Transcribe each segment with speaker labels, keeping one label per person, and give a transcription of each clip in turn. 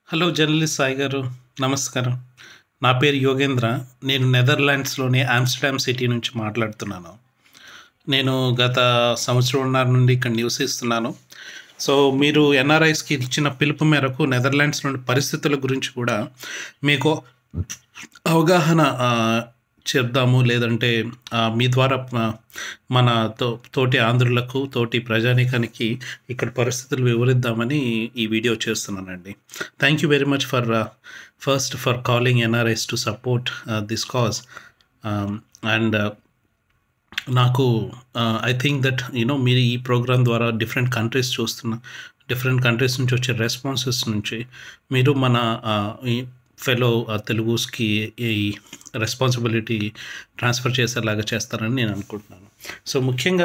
Speaker 1: Hello journalist Sai గారు నమస్కారం నా పేరు యోగేంద్ర నేను నెదర్లాండ్స్లోని ఆమ్స్టర్డామ్ సిటీ నుంచి మాట్లాడుతున్నాను నేను గత సంవత్సరంన్నర నుండి ఇక్కడ నివసిస్తున్నాను సో మీరు ఎన్ఆర్ఐస్కి ఇచ్చిన పిలుపు మేరకు నెదర్లాండ్స్లోని పరిస్థితుల గురించి కూడా మీకు అవగాహన ఆ, చెప్దాము లేదంటే ఆ, మీ ద్వారా ఆ, మన తో తోటి ఆంధ్రులకు తోటి ప్రజానీకానికి ఇక్కడ పరిస్థితులు వివరిద్దామని ఈ వీడియో చేస్తున్నానండి thank you very much for first for calling NRS to support this cause and నాకు ఐ థింక్ దట్ యూనో మీరు ఈ ప్రోగ్రామ్ ద్వారా డిఫరెంట్ కంట్రీస్ చూస్తున్న డిఫరెంట్ కంట్రీస్ నుంచి వచ్చే రెస్పాన్సెస్ నుంచి మీరు మన ఫెలో తెలుగుస్కి ఈ రెస్పాన్సిబిలిటీ ట్రాన్స్ఫర్ చేసేలాగా చేస్తారని నేను అనుకుంటున్నాను సో ముఖ్యంగా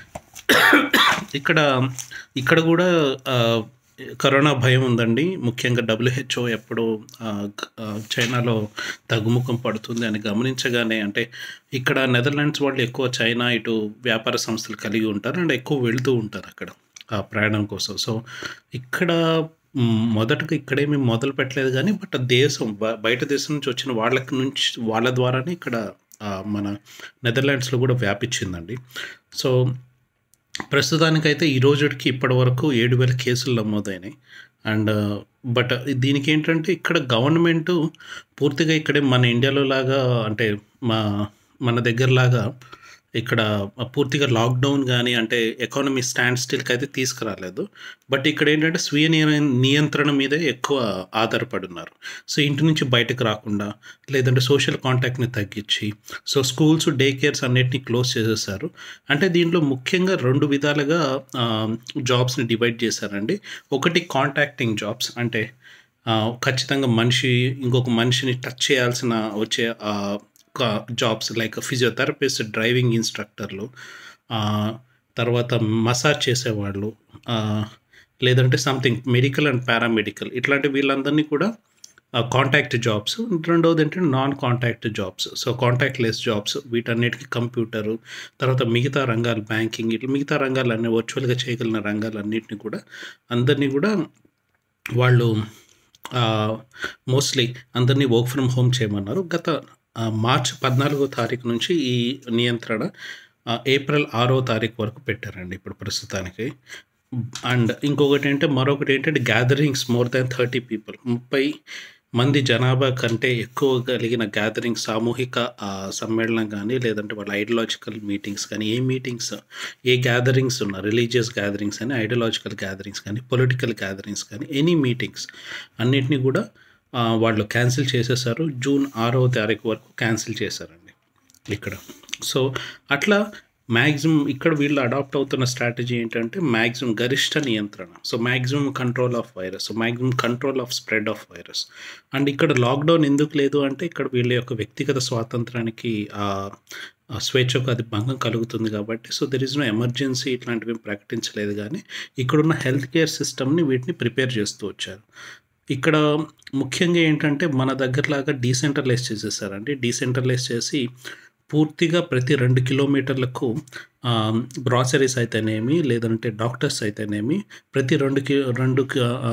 Speaker 1: ఇక్కడ ఇక్కడ కూడా ఆ, కరోనా భయం ఉందండి ముఖ్యంగా డబ్ల్యూహెచ్ఓ ఎప్పుడో ఆ, గ- ఆ, చైనాలో తగ్గుముఖం పడుతుంది అని గమనించగానే అంటే ఇక్కడ నెదర్లాండ్స్ వాళ్ళు ఎక్కువ చైనా ఇటు వ్యాపార సంస్థలు కలిగి ఉంటారు అండ్ ఎక్కువ వెళ్తూ ఉంటారు అక్కడ ఆ ప్రయాణం కోసం సో ఇక్కడ మ్, మొదటగా ఇక్కడేమి మొదలు పెట్టలేదు కానీ బట్ దేశం బ- బయట దేశం నుంచి వచ్చిన వాళ్ళకి నుంచి వాళ్ళ ద్వారానే ఇక్కడ ఆ, మన నెదర్లాండ్స్లో కూడా వ్యాపించిందండి సో ప్రస్తుతానికైతే ఈ రోజుకి ఇప్పటి వరకు ఏడు వేల కేసులు నమోదైనాయి అండ్ బట్ దీనికి ఏంటంటే ఇక్కడ గవర్నమెంట్ పూర్తిగా ఇక్కడే మన ఇండియాలో లాగా అంటే మా మన దగ్గర లాగా ఇక్కడ పూర్తిగా లాక్డౌన్ కానీ అంటే ఎకానమీ స్టాండ్ స్టిల్కి అయితే తీసుకురాలేదు బట్ ఇక్కడ ఏంటంటే స్వీయ నియ- నియంత్రణ మీదే ఎక్కువ ఆధారపడి ఉన్నారు సో ఇంటి నుంచి బయటకు రాకుండా లేదంటే సోషల్ కాంటాక్ట్ని తగ్గించి సో స్కూల్స్ డే కేర్స్ అన్నిటిని క్లోజ్ చేసేసారు అంటే దీంట్లో ముఖ్యంగా రెండు విధాలుగా జాబ్స్ని డివైడ్ చేశారండి ఒకటి కాంటాక్టింగ్ జాబ్స్ అంటే ఆ, ఖచ్చితంగా మనిషి ఇంకొక మనిషిని టచ్ చేయాల్సిన వచ్చే జాబ్స్ లైక్ ఫిజియోథెరపిస్ట్ డ్రైవింగ్ ఇన్స్ట్రక్టర్లు ఆ, తర్వాత మసాజ్ చేసేవాళ్ళు ఆ, లేదంటే సంథింగ్ మెడికల్ అండ్ పారామెడికల్ ఇట్లాంటి వీళ్ళందరినీ కూడా కాంటాక్ట్ జాబ్స్ రెండవది ఏంటంటే non contact jobs so contactless jobs వీటన్నిటికీ కంప్యూటరు తర్వాత మిగతా రంగాలు బ్యాంకింగ్ ఇట్లా మిగతా రంగాలన్నీ వర్చువల్గా చేయగలిగిన రంగాలన్నింటినీ కూడా అందరినీ కూడా వాళ్ళు మోస్ట్లీ అందరినీ వర్క్ ఫ్రమ్ హోమ్ చేయమన్నారు గత ఆ, మార్చ్ పద్నాలుగో తారీఖు నుంచి ఈ నియంత్రణ ఆ, ఏప్రిల్ ఆరో తారీఖు వరకు పెట్టారండి ఇప్పుడు ప్రస్తుతానికి అండ్ ఇంకొకటి ఏంటంటే మరొకటి ఏంటంటే gatherings more than thirty people ముప్పై మంది జనాభా కంటే ఎక్కువ కలిగిన గ్యాదరింగ్ సామూహిక ఆ, సమ్మేళనం కానీ లేదంటే వాళ్ళ ఐడియాలజికల్ మీటింగ్స్ కానీ ఏ మీటింగ్స్ ఏ గ్యాదరింగ్స్ ఉన్న రిలీజియస్ గ్యాదరింగ్స్ కానీ ఐడియాలజికల్ గ్యాదరింగ్స్ కానీ పొలిటికల్ గ్యాదరింగ్స్ కానీ ఎనీ మీటింగ్స్ అన్నిటినీ కూడా ఆ, వాళ్ళు క్యాన్సిల్ చేసేసారు జూన్ ఆరవ తారీఖు వరకు క్యాన్సిల్ చేశారండి ఇక్కడ సో అట్లా మ్యాక్సిమం ఇక్కడ వీళ్ళు అడాప్ట్ అవుతున్న స్ట్రాటజీ ఏంటంటే మ్యాక్సిమం గరిష్ట నియంత్రణ so maximum control of virus so maximum control of spread of virus and ఇక్కడ లాక్డౌన్ ఎందుకు లేదు అంటే ఇక్కడ వీళ్ళ యొక్క వ్యక్తిగత స్వాతంత్రానికి ఆ, ఆ స్వేచ్ఛకు అది భంగం కలుగుతుంది కాబట్టి so there is no emergency ఇట్లాంటివి ఏం ప్రకటించలేదు కానీ ఇక్కడున్న హెల్త్ కేర్ సిస్టమ్ని వీటిని ప్రిపేర్ చేస్తూ వచ్చారు ఇక్కడ ముఖ్యంగా ఏంటంటే మన దగ్గరలాగా డీసెంట్రలైజ్ చేసేసారండి డీసెంట్రలైజ్ చేసి పూర్తిగా ప్రతి రెండు కిలోమీటర్లకు గ్రాసరీస్ అయితేనేమి లేదంటే డాక్టర్స్ అయితేనేమి ప్రతి రెండు కి రెండు కి- ఆ,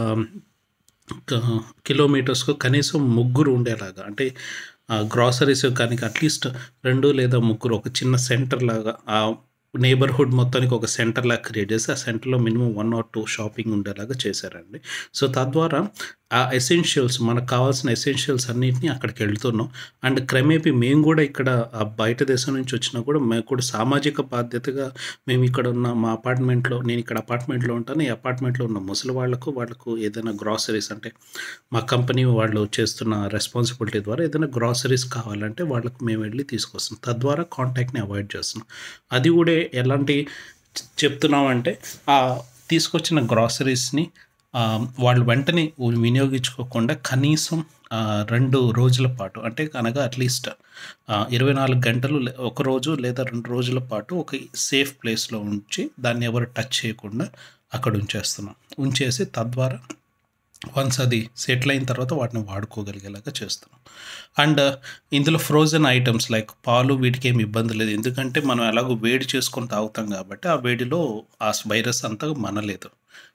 Speaker 1: క- కిలోమీటర్స్కు కనీసం ముగ్గురు ఉండేలాగా అంటే గ్రాసరీస్ కానీ అట్లీస్ట్ రెండు లేదా ముగ్గురు ఒక చిన్న సెంటర్ లాగా ఆ నేబర్హుడ్ మొత్తానికి ఒక సెంటర్ లాగా క్రియేట్ చేసి ఆ సెంటర్లో minimum one or two shopping ఉండేలాగా చేశారండి సో తద్వారా ఆ ఎసెన్షియల్స్ మనకు కావాల్సిన ఎసెన్షియల్స్ అన్నిటిని అక్కడికి వెళ్తున్నాం అండ్ క్రమేపీ మేము కూడా ఇక్కడ ఆ బయట దేశం నుంచి వచ్చినా కూడా మేము కూడా సామాజిక బాధ్యతగా మేము ఇక్కడ ఉన్న మా అపార్ట్మెంట్లో నేను ఇక్కడ అపార్ట్మెంట్లో ఉంటాను ఈ అపార్ట్మెంట్లో ఉన్న ముసలి వాళ్ళకు వాళ్ళకు ఏదైనా గ్రాసరీస్ అంటే మా కంపెనీ వాళ్ళు చేస్తున్న రెస్పాన్సిబిలిటీ ద్వారా ఏదైనా గ్రాసరీస్ కావాలంటే వాళ్ళకు మేము వెళ్ళి తీసుకొస్తాం తద్వారా కాంటాక్ట్ని అవాయిడ్ చేస్తున్నాం అది కూడా ఎలాంటి చె- చెప్తున్నామంటే ఆ తీసుకొచ్చిన గ్రాసరీస్ని వాళ్ళు వెంటనే వినియోగించుకోకుండా కనీసం ఆ, రెండు రోజుల పాటు అంటే అనగా అట్లీస్ట్ ఇరవై నాలుగు గంటలు లే- ఒక రోజు లేదా రెండు రోజుల పాటు ఒక సేఫ్ ప్లేస్లో ఉంచి దాన్ని ఎవరు టచ్ చేయకుండా అక్కడ ఉంచేస్తున్నాం ఉంచేసి తద్వారా వన్స్ అది సెటిల్ అయిన తర్వాత వాటిని వాడుకోగలిగేలాగా చేస్తున్నాం అండ్ ఇందులో ఫ్రోజన్ ఐటమ్స్ లైక్ పాలు వీటికి ఏమి ఇబ్బంది లేదు ఎందుకంటే మనం ఎలాగో వేడి చేసుకొని తాగుతాం కాబట్టి ఆ వేడిలో ఆ వైరస్ అంతా మనలేదు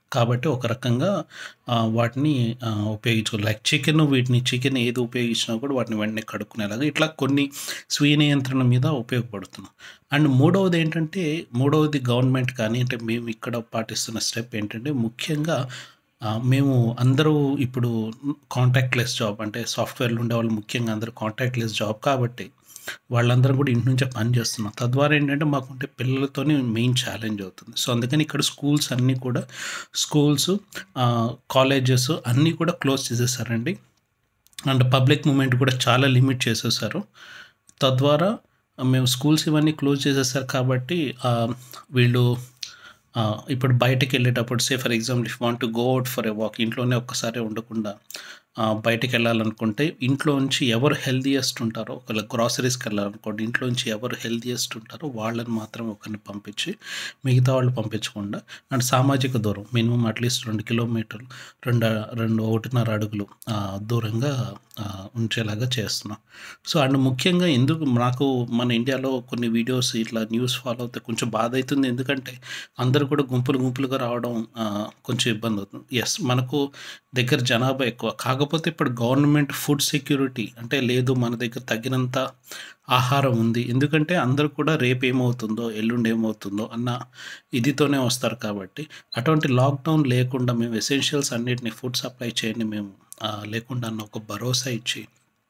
Speaker 1: కాబట్టి ఒక రకంగా ఆహ్, వాటిని ఆహ్, ఉపయోగించుకో లైక్ చికెన్ వీటిని చికెన్ ఏది ఉపయోగించినా కూడా వాటిని వెంటనే కడుక్కునేలాగా ఇట్లా కొన్ని స్వీయ నియంత్రణ మీద ఉపయోగపడుతున్నాం. అండ్ మూడవది ఏంటంటే మూడవది గవర్నమెంట్ కానీ అంటే మేము ఇక్కడ పాటిస్తున్న స్టెప్ ఏంటంటే ముఖ్యంగా ఆహ్, మేము అందరూ ఇప్పుడు కాంటాక్ట్‌లెస్ జాబ్ అంటే సాఫ్ట్‌వేర్‌లో ఉండేవాళ్ళు ముఖ్యంగా అందరూ కాంటాక్ట్‌లెస్ జాబ్ కాబట్టి వాళ్ళందరం కూడా ఇంటి నుంచే పని చేస్తున్నాం. తద్వారా ఏంటంటే మాకుంటే పిల్లలతోనే మెయిన్ ఛాలెంజ్ అవుతుంది. సో, అందుకని ఇక్కడ స్కూల్స్ అన్నీ కూడా స్కూల్స్ ఆహ్, కాలేజెస్ అన్నీ కూడా క్లోజ్ చేసేసారండి. అండ్ పబ్లిక్ మూవ్‌మెంట్ కూడా చాలా లిమిట్ చేసేసారు. తద్వారా మేము స్కూల్స్ ఇవన్నీ క్లోజ్ చేసేసారు కాబట్టి ఆహ్, వీళ్ళు ఆహ్, ఇప్పుడు బయటికెళ్ళేటప్పుడు say for example if you want to go out for a walk ఇంట్లోనే ఒక్కసారే ఉండకుండా ఆహ్, బయటికెళ్ళాలనుకుంటే ఇంట్లోంచి ఎవరు హెల్తీయెస్ట్ ఉంటారో ఒకవేళ గ్రోసరీస్‌కెళ్ళాలనుకోండి ఇంట్లోంచి ఎవరు హెల్తీయెస్ట్ ఉంటారో వాళ్ళని మాత్రమే ఒకరిని పంపించి మిగతా వాళ్ళు పంపించకుండా అండ్ సామాజిక దూరం మినిమమ్ అట్‌లీస్ట్ 2 కిలోమీటర్లు రెండ రెండు 1.5 అడుగులు ఆహ్, దూరంగా ఆహ్, ఉంచేలాగా చేస్తున్నాం. సో, అండ్ ముఖ్యంగా ఎందుకు నాకు మన ఇండియాలో కొన్ని వీడియోస్ ఇట్లా న్యూస్ ఫాలో అవుతే కొంచెం బాధైతుంది. ఎందుకంటే అందరూ కూడా గుంపులు గుంపులుగా రావడం ఆహ్, కొంచెం ఇబ్బందవుతుంది. యెస్ మనకు దగ్గర జనాభా ఎక్కువ. కాకపోతే ఇప్పుడు గవర్నమెంట్ ఫుడ్ సెక్యూరిటీ అంటే లేదు మన దగ్గర తగినంత ఆహారం ఉంది. ఎందుకంటే అందరూ కూడా రేపు ఏమవుతుందో, ఎల్లుండి ఏమవుతుందో అన్న ఇదితోనే వస్తారు కాబట్టి అటువంటి లాక్‌డౌన్ లేకుండా మేము ఎసెన్షియల్స్ అన్నిటిని ఫుడ్ సప్లై చైన్‌ని మేము ఆహ్, లేకుండా అన్న ఒక భరోసా ఇచ్చి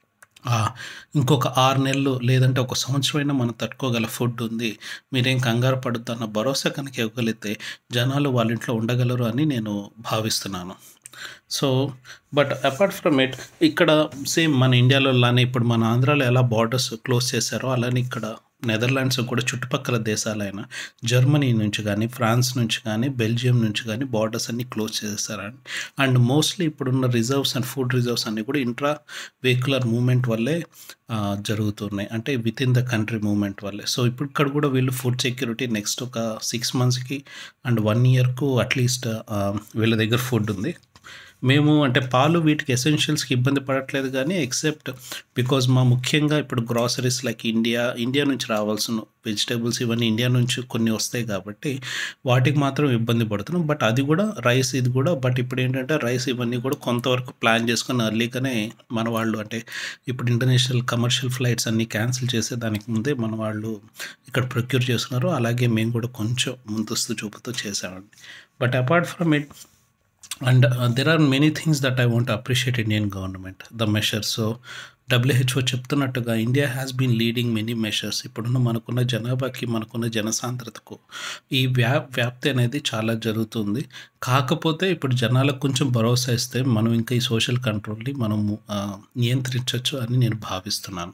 Speaker 1: ఆహ్, ఇంకొక 6 నెలలు లేదంటే ఒక సంవత్సరమైనా మనం తట్టుకోగల ఫుడ్ ఉంది. మీరేం కంగారు పడొద్దు అన్న భరోసా కనుక ఇవ్వగలిగితే జనాలు వాళ్ళ ఇంట్లో ఉండగలరు అని నేను భావిస్తున్నాను. So, but apart from it ఇక్కడ సేమ్ మన ఇండియాలో లానే ఇప్పుడు మన ఆంధ్రాలో ఎలా బోర్డర్స్ క్లోజ్ చేశారో అలానే ఇక్కడ నెదర్‌లాండ్స్ కూడా చుట్టుపక్కల దేశాలైన జర్మనీ నుంచి గానీ, ఫ్రాన్స్ నుంచి గానీ, బెల్జియం నుంచి గానీ బోర్డర్స్ అన్నీ క్లోజ్ చేసేసారండి. అండ్ మోస్ట్‌లీ ఇప్పుడున్న రిజర్వ్స్ అండ్ ఫుడ్ రిజర్వ్స్ అన్నీ కూడా ఇంట్రా వెహిక్యులర్ మూవ్‌మెంట్ వల్లే ఆహ్, జరుగుతున్నాయి. అంటే వితిన్ ద కంట్రీ మూవ్‌మెంట్ వల్లే. సో, ఇప్పుడు ఇక్కడ కూడా వీళ్ళు ఫుడ్ సెక్యూరిటీ నెక్స్ట్ ఒక 6 మంత్స్‌కి అండ్ 1 ఇయర్‌కు అట్‌లీస్ట్ ఆహ్, వీళ్ళ దగ్గర ఫుడ్ ఉంది. మేము అంటే పాలు వీటికి ఎసెన్షియల్స్‌కి ఇబ్బంది పడట్లేదు గానీ ఎక్సెప్ట్ బికాజ్ మా ముఖ్యంగా ఇప్పుడు గ్రోసరీస్ లైక్ ఇండియా ఇండియా నుంచి రావాల్సిన వెజిటబుల్స్ ఇవన్నీ ఇండియా నుంచి కొన్ని వస్తాయి కాబట్టి వాటికి మాత్రం ఇబ్బంది పడుతున్నాం. బట్ అది కూడా రైస్ ఇది కూడా బట్ ఇప్పుడేంటంటే రైస్ ఇవన్నీ కూడా కొంతవరకు ప్లాన్ చేసుకొని ఎర్లీగానే మన వాళ్ళు అంటే ఇప్పుడు ఇంటర్నేషనల్ కమర్షియల్ ఫ్లైట్స్ అన్నీ క్యాన్సిల్ చేసే దానికి ముందే మన వాళ్ళు ఇక్కడ ప్రొక్యూర్ చేస్తున్నారు. అలాగే మేము కూడా కొంచెం ముందస్తు చూపుతో చేశామండి. But apart from it and there are many things that I want to appreciate Indian government the measures. So, WHO చెప్తున్నట్టుగా India has been leading many measures. ఇప్పుడున్న మనకున్న జనాభాకి, మనకున్న జనసాంద్రతకు ఈ వ్యా వ్యాప్తి అనేది చాలా జరుగుతుంది. కాకపోతే ఇప్పుడు జనాలకు కొంచెం భరోసా ఇస్తే మనం ఇంకా ఈ సోషల్ కంట్రోల్‌ని మనము ఆహ్, నియంత్రించొచ్చు అని నేను భావిస్తున్నాను.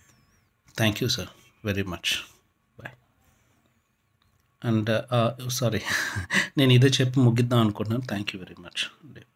Speaker 1: Thank you sir very much. Bye. And ah, sorry నేను ఇదే చెప్పి ముగిద్దాం అనుకుంటున్నాను. Thank you very much.